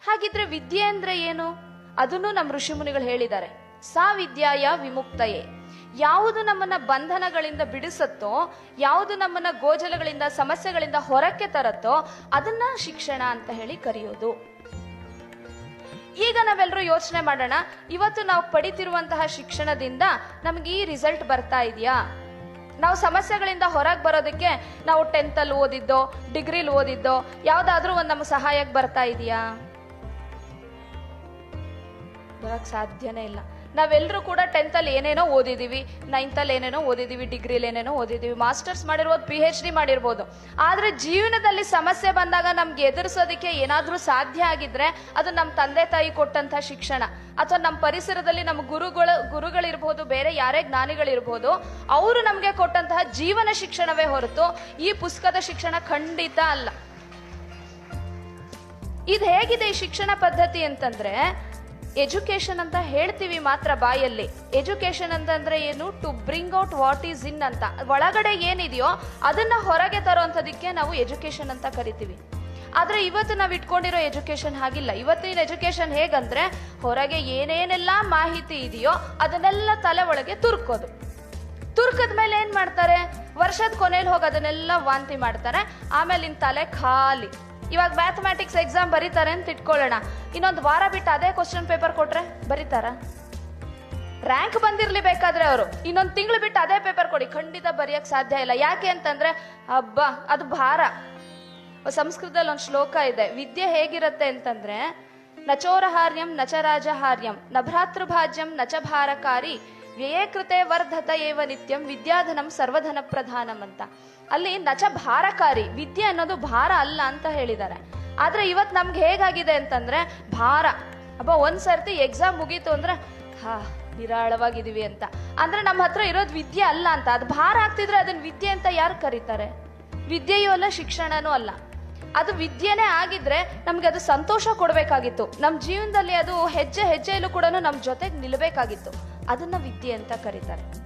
ಹಾಗಿದ್ರೆ ವಿದ್ಯೆ ಅಂದ್ರೆ ಏನು ಅದನ್ನು ನಮ್ಮ ಋಷಿಮುನಿಗಳು ಹೇಳಿದ್ದಾರೆ ಸಾ ವಿದ್ಯಾಯ ವಿಮುಕ್ತಯೇ ಯಾವುದು ನಮ್ಮನ್ನ ಬಂಧನಗಳಿಂದ ಬಿಡಿಸುತ್ತೋ ಯಾವುದು ನಮ್ಮನ್ನ ಗೋಜಲಗಳಿಂದ ಸಮಸ್ಯೆಗಳಿಂದ ಹೊರಕ್ಕೆ ತರತ್ತೋ ಅದನ್ನ ಶಿಕ್ಷಣ ಅಂತ ಹೇಳಿ ಕರೆಯೋದು ಈಗ ನಾವೆಲ್ಲರೂ ಯೋಚನೆ ಮಾಡೋಣ ಇವತ್ತು ನಾವು ಪಡಿತಿರುವಂತಹ ಶಿಕ್ಷಣದಿಂದ ನಮ್ಗೆ ಈ ರಿಸಲ್ಟ್ ಬರ್ತಾ ಇದೆಯಾ ನಾವು ಸಮಸ್ಯೆಗಳಿಂದ ಹೊರಗೆ ಬರೋದಕ್ಕೆ ನಾವು ಟೆಂತಲ್ಲಿ ಓದಿದ್ದೋ ಡಿಗ್ರಿಲಿ ಓದಿದ್ದೋ ಯಾವ್ದಾದ್ರೂ ಒಂದು ನಮ್ಗೆ ಸಹಾಯಕ್ಕೆ ಬರ್ತಾ ಇದೆಯಾ ಬರಕ್ ಸಾಧ್ಯನೇ ಇಲ್ಲ ನಾವೆಲ್ಲರೂ ಕೂಡ ಟೆಂತ್ ಅಲ್ಲಿ ಏನೇನೋ ಓದಿದೀವಿ ನೈನ್ತ್ ಅಲ್ಲಿ ಏನೇನೋ ಓದಿದೀವಿ ಡಿಗ್ರಿಲಿ ಏನೇನೋ ಓದಿದೀವಿ ಮಾಸ್ಟರ್ಸ್ ಮಾಡಿರ್ಬೋದು ಪಿ ಎಚ್ ಡಿ ಮಾಡಿರ್ಬೋದು ಆದ್ರೆ ಜೀವನದಲ್ಲಿ ಸಮಸ್ಯೆ ಬಂದಾಗ ನಮ್ಗೆ ಎದುರಿಸೋದಕ್ಕೆ ಏನಾದ್ರೂ ಸಾಧ್ಯ ಆಗಿದ್ರೆ ಅದು ನಮ್ಮ ತಂದೆ ತಾಯಿ ಕೊಟ್ಟಂತ ಶಿಕ್ಷಣ ಅಥವಾ ನಮ್ಮ ಪರಿಸರದಲ್ಲಿ ನಮ್ಮ ಗುರುಗಳು ಗುರುಗಳಿರ್ಬೋದು ಬೇರೆ ಯಾರೇ ಜ್ಞಾನಿಗಳಿರ್ಬೋದು ಅವರು ನಮ್ಗೆ ಕೊಟ್ಟಂತಹ ಜೀವನ ಶಿಕ್ಷಣವೇ ಹೊರತು ಈ ಪುಸ್ತಕದ ಶಿಕ್ಷಣ ಖಂಡಿತ ಅಲ್ಲ ಇದು ಹೇಗಿದೆ ಈ ಶಿಕ್ಷಣ ಪದ್ಧತಿ ಅಂತಂದ್ರೆ ಎಜುಕೇಶನ್ ಅಂತ ಹೇಳ್ತೀವಿ ಮಾತ್ರ ಬಾಯಲ್ಲಿ ಎಜುಕೇಶನ್ ಅಂತಂದ್ರೆ ಏನು to bring out what is in ಅಂತ ಒಳಗಡೆ ಏನಿದೆಯೋ ಅದನ್ನ ಹೊರಗೆ ತರುವಂಥದಕ್ಕೆ ನಾವು ಎಜುಕೇಶನ್ ಅಂತ ಕರಿತೀವಿ ಆದ್ರೆ ಇವತ್ತು ನಾವು ಇಟ್ಕೊಂಡಿರೋ ಎಜುಕೇಶನ್ ಹಾಗಿಲ್ಲ ಇವತ್ತಿನ ಎಜುಕೇಶನ್ ಹೇಗಂದ್ರೆ ಹೊರಗೆ ಏನೇನೆಲ್ಲ ಮಾಹಿತಿ ಇದೆಯೋ ಅದನ್ನೆಲ್ಲ ತಲೆ ಒಳಗೆ ತುರ್ಕೋದು ತುರ್ಕದ ಮೇಲೆ ಏನ್ ಮಾಡ್ತಾರೆ ವರ್ಷದ ಕೊನೆಯಲ್ಲಿ ಹೋಗಿ ಅದನ್ನೆಲ್ಲ ವಾಂತಿ ಮಾಡ್ತಾರೆ ಆಮೇಲೆ ಇನ್ ತಲೆ ಖಾಲಿ ಇವಾಗ ಮ್ಯಾಥಮೆಟಿಕ್ಸ್ ಎಕ್ಸಾಮ್ ಬರೀತಾರೆ ಅಂತ ಇಟ್ಕೊಳ್ಳೋಣ ಇನ್ನೊಂದು ವಾರ ಬಿಟ್ಟು ಅದೇ ಕ್ವಶನ್ ಪೇಪರ್ ಕೊಟ್ರೆ ಬರೀತಾರ ರ್ಯಾಂಕ್ ಬಂದಿರ್ಲಿ ಬೇಕಾದ್ರೆ ಅವರು ಇನ್ನೊಂದು ತಿಂಗಳು ಬಿಟ್ಟು ಅದೇ ಪೇಪರ್ ಕೊಡಿ ಖಂಡಿತ ಬರೆಯಕ್ ಸಾಧ್ಯ ಇಲ್ಲ ಯಾಕೆ ಅಂತಂದ್ರೆ ಹಬ್ಬ ಅದು ಭಾರ ಸಂಸ್ಕೃತದಲ್ಲಿ ಒಂದು ಶ್ಲೋಕ ಇದೆ ವಿದ್ಯೆ ಹೇಗಿರುತ್ತೆ ಅಂತಂದ್ರೆ ನಚೋರಹಾರ್ಯಂ ನಚ ರಾಜಹಾರ್ಯಂ ನಭ್ರಾತೃಭಾಜ್ಯಂ ನಚ ಭಾರಕಾರಿ ವ್ಯಯೇ ಕೃತೆ ವರ್ಧತ ಏವ ನಿತ್ಯಂ ವಿದ್ಯಾಧನಂ ಸರ್ವಧನ ಪ್ರಧಾನಂ ಅಂತ ಅಲ್ಲಿ ನಚ ಭಾರಕಾರಿ ವಿದ್ಯೆ ಅನ್ನೋದು ಭಾರ ಅಲ್ಲ ಅಂತ ಹೇಳಿದ್ದಾರೆ ಆದ್ರೆ ಇವತ್ ನಮ್ಗೆ ಹೇಗಾಗಿದೆ ಅಂತಂದ್ರೆ ಭಾರ ಅಬ್ಬ ಒಂದ್ ಸರ್ತಿ ಎಕ್ಸಾಮ್ ಮುಗೀತು ಅಂದ್ರೆ ಹಾ ನಿರಾಳವಾಗಿದೀವಿ ಅಂತ ಅಂದ್ರೆ ನಮ್ಮ ಹತ್ರ ಇರೋದು ವಿದ್ಯೆ ಅಲ್ಲ ಅಂತ ಅದು ಭಾರ ಆಗ್ತಿದ್ರೆ ಅದನ್ನ ವಿದ್ಯೆ ಅಂತ ಯಾರು ಕರೀತಾರೆ ವಿದ್ಯೆಯೂ ಅಲ್ಲ ಶಿಕ್ಷಣನೂ ಅಲ್ಲ ಅದು ವಿದ್ಯೆನೇ ಆಗಿದ್ರೆ ನಮ್ಗೆ ಅದು ಸಂತೋಷ ಕೊಡ್ಬೇಕಾಗಿತ್ತು ನಮ್ಮ ಜೀವನದಲ್ಲಿ ಅದು ಹೆಜ್ಜೆ ಹೆಜ್ಜೆಯಲ್ಲೂ ಕೂಡ ನಮ್ಮ ಜೊತೆಗೆ ನಿಲ್ಬೇಕಾಗಿತ್ತು ಅದನ್ನ ವಿದ್ಯೆ ಅಂತ ಕರೀತಾರೆ